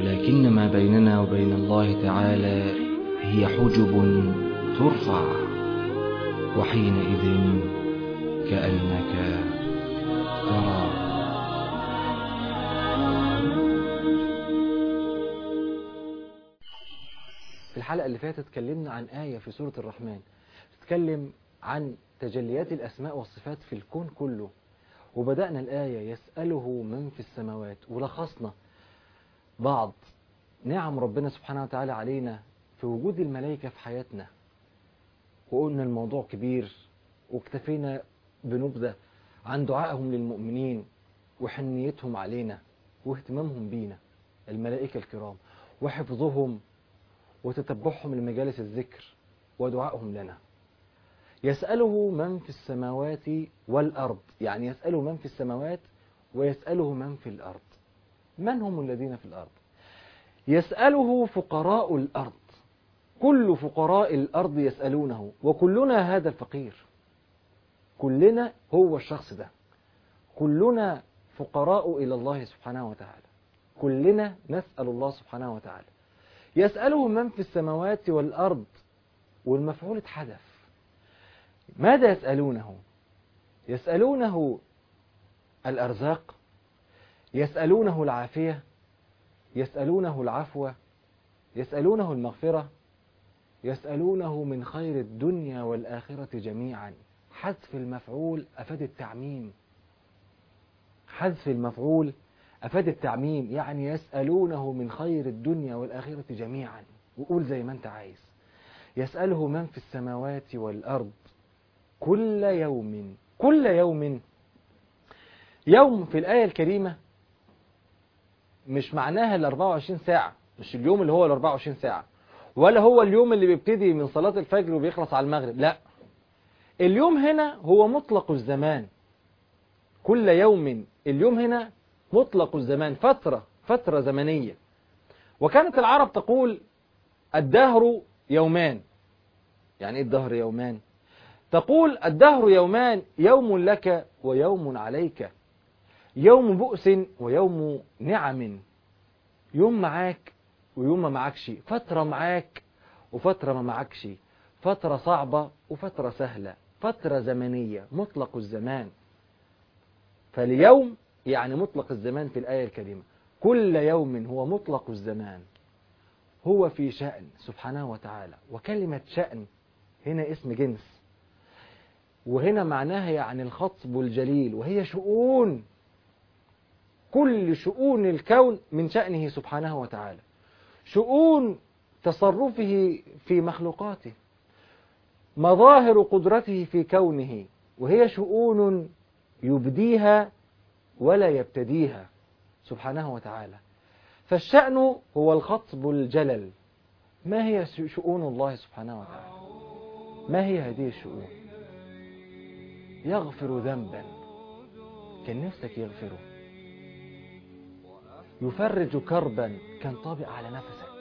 ولكن ما بيننا وبين الله تعالى هي حجب ترفع وحينئذ كأنك ترى في الحلقة اللي فاتت اتكلمنا عن آية في سورة الرحمن تتكلم عن تجليات الأسماء والصفات في الكون كله وبدأنا الآية يسأله من في السماوات ولخصنا بعض نعم ربنا سبحانه وتعالى علينا في وجود الملائكة في حياتنا وقلنا الموضوع كبير واكتفينا بنبذة عن دعائهم للمؤمنين وحنيتهم علينا واهتمامهم بينا الملائكة الكرام وحفظهم وتتبعهم لمجالس الذكر ودعائهم لنا يسأله من في السماوات والأرض يعني يسأله من في السماوات ويسأله من في الأرض من هم الذين في الأرض يسأله فقراء الأرض كل فقراء الأرض يسألونه وكلنا هذا الفقير كلنا هو الشخص ده كلنا فقراء إلى الله سبحانه وتعالى كلنا نسأل الله سبحانه وتعالى يسأله من في السماوات والأرض والمفعول اتحدث ماذا يسألونه يسألونه الأرزاق يسألونه العافية يسألونه العفو يسألونه المغفرة يسألونه من خير الدنيا والآخرة جميعا حذف المفعول أفاد التعميم حذف المفعول أفاد التعميم يعني يسألونه من خير الدنيا والآخرة جميعا وقول زي ما أنت عايز يسأله من في السماوات والأرض كل يوم كل يوم يوم في الآية الكريمة مش معناها ال 24 ساعة مش اليوم اللي هو ال 24 ساعة ولا هو اليوم اللي بيبتدي من صلاة الفجر وبيخلص على المغرب لا اليوم هنا هو مطلق الزمان كل يوم اليوم هنا مطلق الزمان فترة فترة زمنية وكانت العرب تقول الدهر يومان يعني ايه الدهر يومان تقول الدهر يومان يوم لك ويوم عليك يوم بؤس ويوم نعم يوم معاك ويوم ما معكش فترة معاك وفترة ما معكش فترة صعبة وفترة سهلة فترة زمنية مطلق الزمان فاليوم يعني مطلق الزمان في الآية الكريمة كل يوم هو مطلق الزمان هو في شأن سبحانه وتعالى وكلمة شأن هنا اسم جنس وهنا معناها يعني الخطب الجليل وهي شؤون كل شؤون الكون من شأنه سبحانه وتعالى شؤون تصرفه في مخلوقاته مظاهر قدرته في كونه وهي شؤون يبديها ولا يبتديها سبحانه وتعالى فالشأن هو الخطب الجلل ما هي شؤون الله سبحانه وتعالى ما هي هذه الشؤون يغفر ذنبا كان نفسك يغفره يفرج كربا كان طابق على نفسك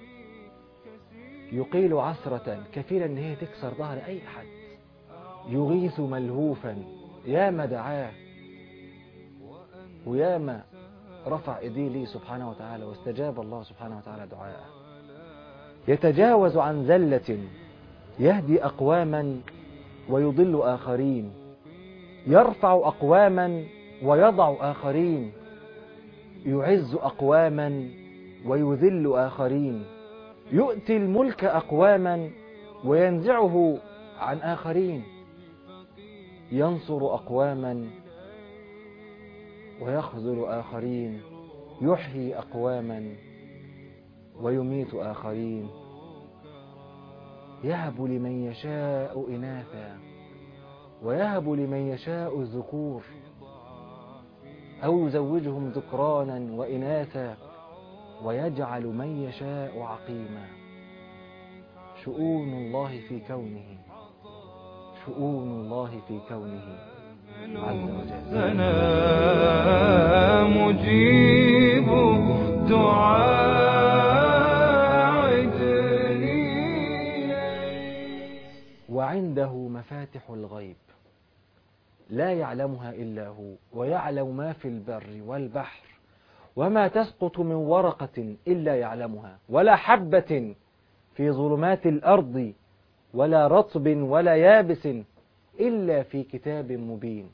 يقيل عثرة كفيلا ان هي تكسر ظهر اي حد يغيث ملهوفا يا ما دعاه ويا ما رفع ايديه لي سبحانه وتعالى واستجاب الله سبحانه وتعالى دعاءه يتجاوز عن زلة يهدي أقواما ويضل آخرين يرفع أقواما ويضع آخرين يعز أقواما ويذل آخرين يؤتي الملك أقواما وينزعه عن آخرين ينصر أقواما ويخذل آخرين يحيي أقواما ويميت آخرين يهب لمن يشاء إناثا ويهب لمن يشاء الذكور أو يزوجهم ذكرانا وإناثا ويجعل من يشاء عقيما شؤون الله في كونه شؤون الله في كونه عز وجل أنا مجيب دعاء وعنده مفاتح الغيب لا يعلمها إلا هو ويعلم ما في البر والبحر وما تسقط من ورقة إلا يعلمها ولا حبة في ظلمات الأرض ولا رطب ولا يابس إلا في كتاب مبين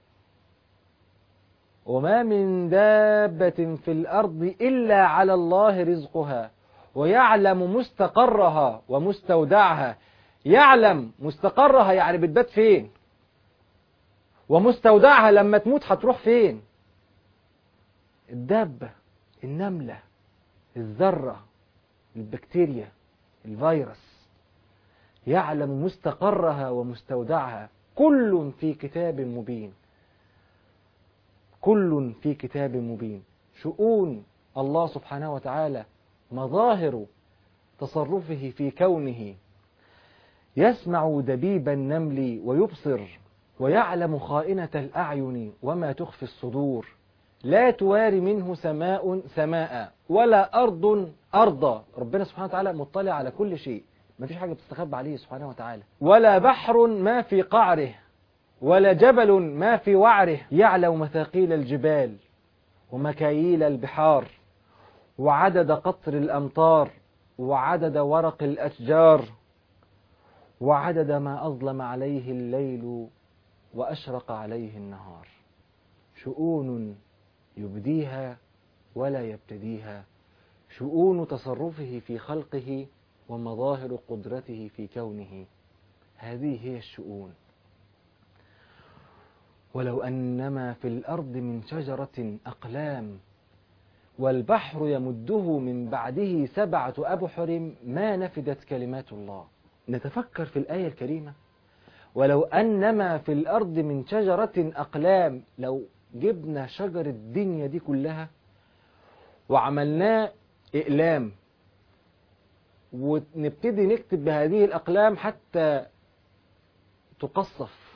وما من دابة في الأرض إلا على الله رزقها ويعلم مستقرها ومستودعها يعلم مستقرها يعني بتبات فين ومستودعها لما تموت هتروح فين الدابة النملة الذرة البكتيريا الفيروس يعلم مستقرها ومستودعها كل في كتاب مبين كل في كتاب مبين شؤون الله سبحانه وتعالى مظاهر تصرفه في كونه يسمع دبيب النمل ويبصر ويعلم خائنة الأعين وما تخفي الصدور لا تواري منه سماء سماء ولا أرض أرضا ربنا سبحانه وتعالى مطلع على كل شيء ما فيش حاجة بتستخبى عليه سبحانه وتعالى ولا بحر ما في قعره ولا جبل ما في وعره يعلم مثاقيل الجبال ومكاييل البحار وعدد قطر الأمطار وعدد ورق الأشجار وعدد ما أظلم عليه الليل وأشرق عليه النهار شؤون يبديها ولا يبتديها شؤون تصرفه في خلقه ومظاهر قدرته في كونه هذه هي الشؤون ولو أنما في الأرض من شجرة أقلام والبحر يمده من بعده سبعة أبحر ما نفدت كلمات الله نتفكر في الآية الكريمة ولو أنما في الأرض من شجرة أقلام لو جبنا شجر الدنيا دي كلها وعملناه إقلام ونبتدي نكتب بهذه الأقلام حتى تقصف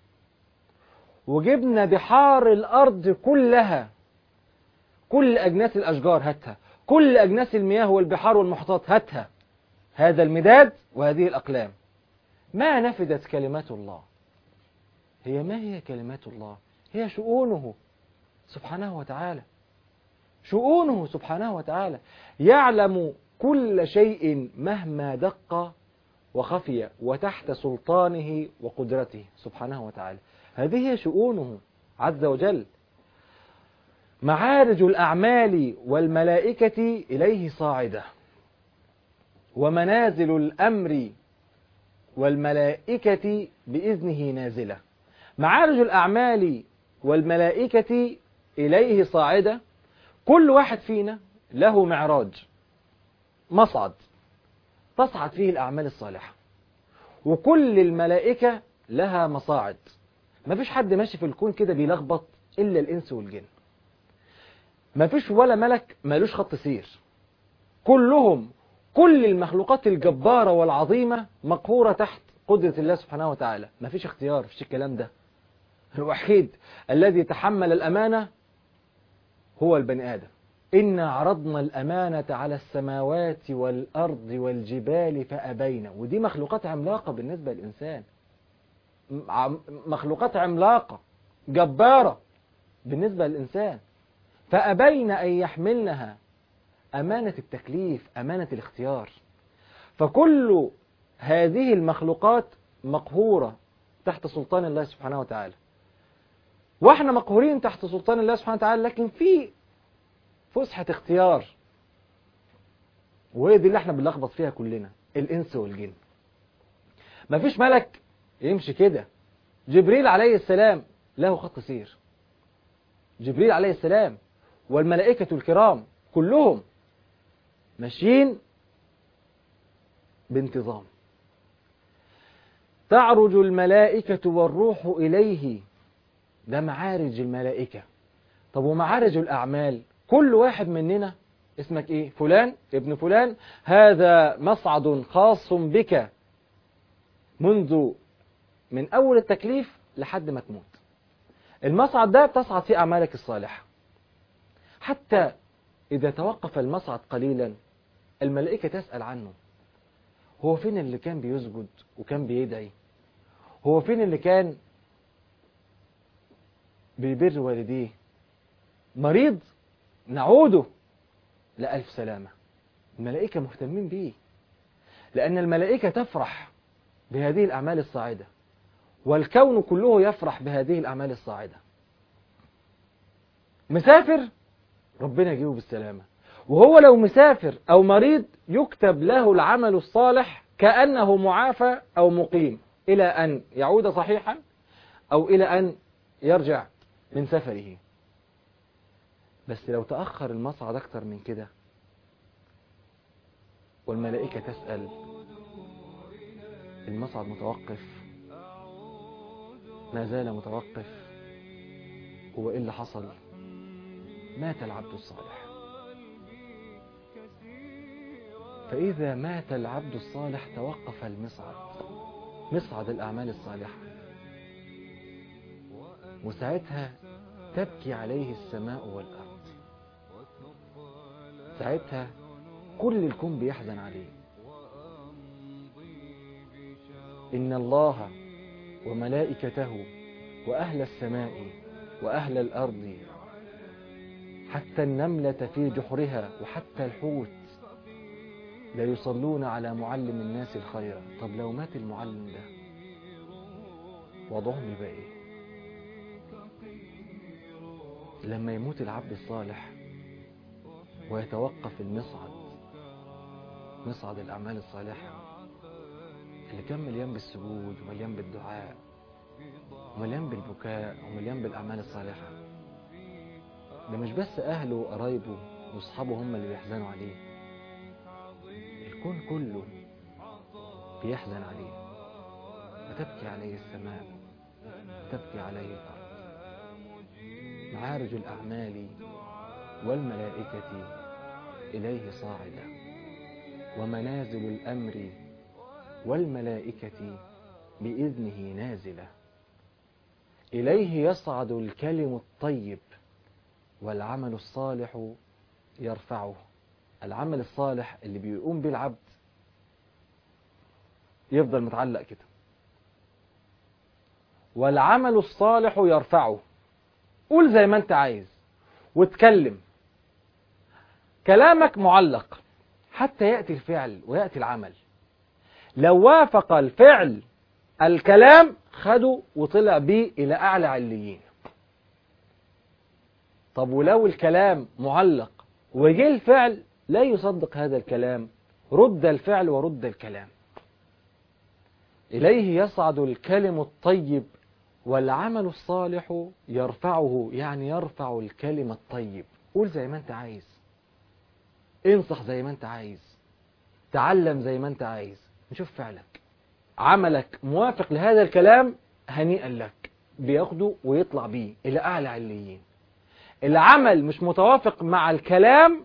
وجبنا بحار الأرض كلها كل أجناس الأشجار هاتها كل أجناس المياه والبحار والمحيطات هاتها هذا المداد وهذه الأقلام ما نفدت كلمات الله هي ما هي كلمات الله هي شؤونه سبحانه وتعالى شؤونه سبحانه وتعالى يعلم كل شيء مهما دق وخفي وتحت سلطانه وقدرته سبحانه وتعالى هذه هي شؤونه عز وجل معارج الأعمال والملائكة إليه صاعدة ومنازل الأمر والملائكة بإذنه نازلة معارج الأعمال والملائكة إليه صاعدة كل واحد فينا له معراج مصعد تصعد فيه الأعمال الصالحة وكل الملائكة لها مصاعد ما فيش حد ماشي في الكون كده بيلخبط إلا الإنس والجن ما فيش ولا ملك مالوش خط سير كلهم كل المخلوقات الجبارة والعظيمة مقهورة تحت قدرة الله سبحانه وتعالى ما فيش اختيار فيش الكلام ده الوحيد الذي تحمل الأمانة هو البني آدم إنا عرضنا الأمانة على السماوات والأرض والجبال فأبين ودي مخلوقات عملاقة بالنسبة للإنسان مخلوقات عملاقة جبارة بالنسبة للإنسان فأبين أن يحملنها أمانة التكليف أمانة الاختيار فكل هذه المخلوقات مقهورة تحت سلطان الله سبحانه وتعالى واحنا مقهورين تحت سلطان الله سبحانه وتعالى لكن في فسحة اختيار وهي دي اللي احنا بنلخبط فيها كلنا الإنس والجن مفيش ملك يمشي كده جبريل عليه السلام له خط سير جبريل عليه السلام والملائكة الكرام كلهم ماشيين بانتظام تعرج الملائكة والروح إليه ده معارج الملائكة طب ومعارج الأعمال كل واحد مننا اسمك ايه فلان ابن فلان هذا مصعد خاص بك منذ من أول التكليف لحد ما تموت المصعد ده بتصعد فيه أعمالك الصالحة حتى إذا توقف المصعد قليلا الملائكة تسأل عنه هو فين اللي كان بيسجد وكان بيدعي هو فين اللي كان بيبر والديه مريض نعوده لألف سلامة الملائكة مهتمين بيه لأن الملائكة تفرح بهذه الأعمال الصاعدة والكون كله يفرح بهذه الأعمال الصاعدة مسافر ربنا يجيبه بالسلامة وهو لو مسافر أو مريض يكتب له العمل الصالح كأنه معافى أو مقيم إلى أن يعود صحيحا أو إلى أن يرجع من سفره بس لو تأخر المصعد أكتر من كده والملائكة تسأل المصعد متوقف ما زال متوقف هو إيه اللي حصل مات العبد الصالح فإذا مات العبد الصالح توقف المصعد مصعد الأعمال الصالحة وساعتها تبكي عليه السماء والأرض ساعتها كل الكون بيحزن عليه إن الله وملائكته وأهل السماء وأهل الأرض حتى النملة في جحرها وحتى الحوت لا يصلون على معلم الناس الخير طب لو مات المعلم ده وضعهم يبقى ايه لما يموت العبد الصالح ويتوقف المصعد مصعد الأعمال الصالحة اللي كان مليان بالسجود ومليان بالدعاء ومليان بالبكاء ومليان بالأعمال الصالحة ده مش بس أهله وقرايبه وأصحابه هم اللي بيحزنوا عليه الكون كله بيحزن عليه وتبكي عليه السماء وتبكي عليه الأرض معارج الأعمال والملائكة إليه صاعدة ومنازل الأمر والملائكة بإذنه نازلة إليه يصعد الكلم الطيب والعمل الصالح يرفعه العمل الصالح اللي بيقوم به العبد يفضل متعلق كده والعمل الصالح يرفعه قول زي ما انت عايز واتكلم كلامك معلق حتى يأتي الفعل ويأتي العمل لو وافق الفعل الكلام خده وطلع بيه إلى أعلى عليين طب ولو الكلام معلق وجه الفعل لا يصدق هذا الكلام رد الفعل ورد الكلام إليه يصعد الكلم الطيب والعمل الصالح يرفعه يعني يرفع الكلم الطيب قول زي ما انت عايز انصح زي ما انت عايز تعلم زي ما انت عايز نشوف فعلك عملك موافق لهذا الكلام هنيئا لك بياخده ويطلع بيه إلى أعلى عليين العمل مش متوافق مع الكلام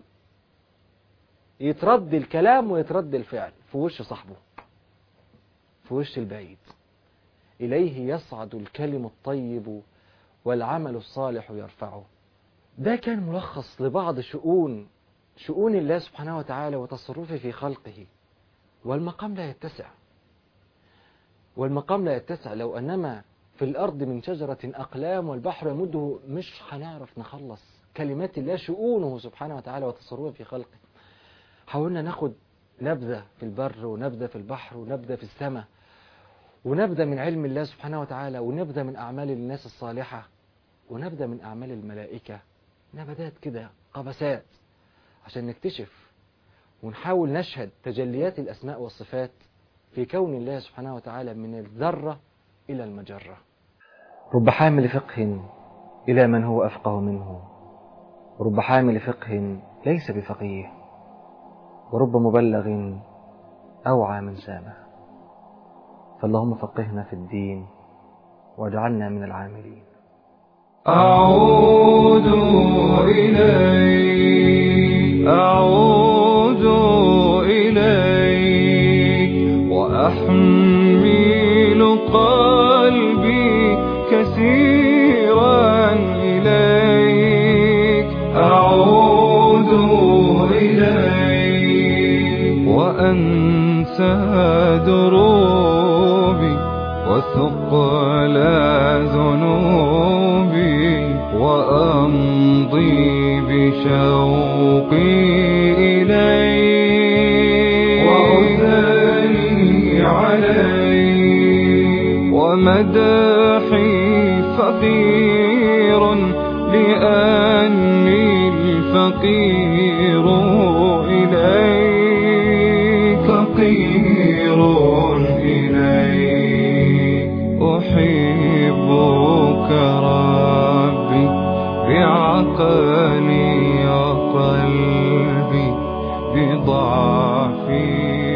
يترد الكلام ويترد الفعل في وش صاحبه في وش البعيد إليه يصعد الكلم الطيب والعمل الصالح يرفعه ده كان ملخص لبعض شؤون شؤون الله سبحانه وتعالى وتصرفه في خلقه والمقام لا يتسع والمقام لا يتسع لو أنما في الأرض من شجرة أقلام والبحر يمده مش هنعرف نخلص كلمات الله شؤونه سبحانه وتعالى وتصرفه في خلقه حاولنا ناخد نبذة في البر ونبذة في البحر ونبذة في السماء ونبذة من علم الله سبحانه وتعالى ونبذة من أعمال الناس الصالحة ونبذة من أعمال الملائكة نبذات كده قبسات عشان نكتشف ونحاول نشهد تجليات الأسماء والصفات في كون الله سبحانه وتعالى من الذرة إلى المجرة رب حامل فقه إلى من هو أفقه منه ورب حامل فقه ليس بفقيه ورب مبلغ أوعى من سامه فاللهم فقهنا في الدين واجعلنا من العاملين أعود إليك أعود إليك وأحمل قلبي كثيرا إليك أعود إليك وأنسى دروبي وثقل ذنوبي وأمضي بشوقي إليك وأثني عليك ومدحي فقير لأني الفقير إليك فقير إليك أحبك ربي بعقلي وقلبي بضعفي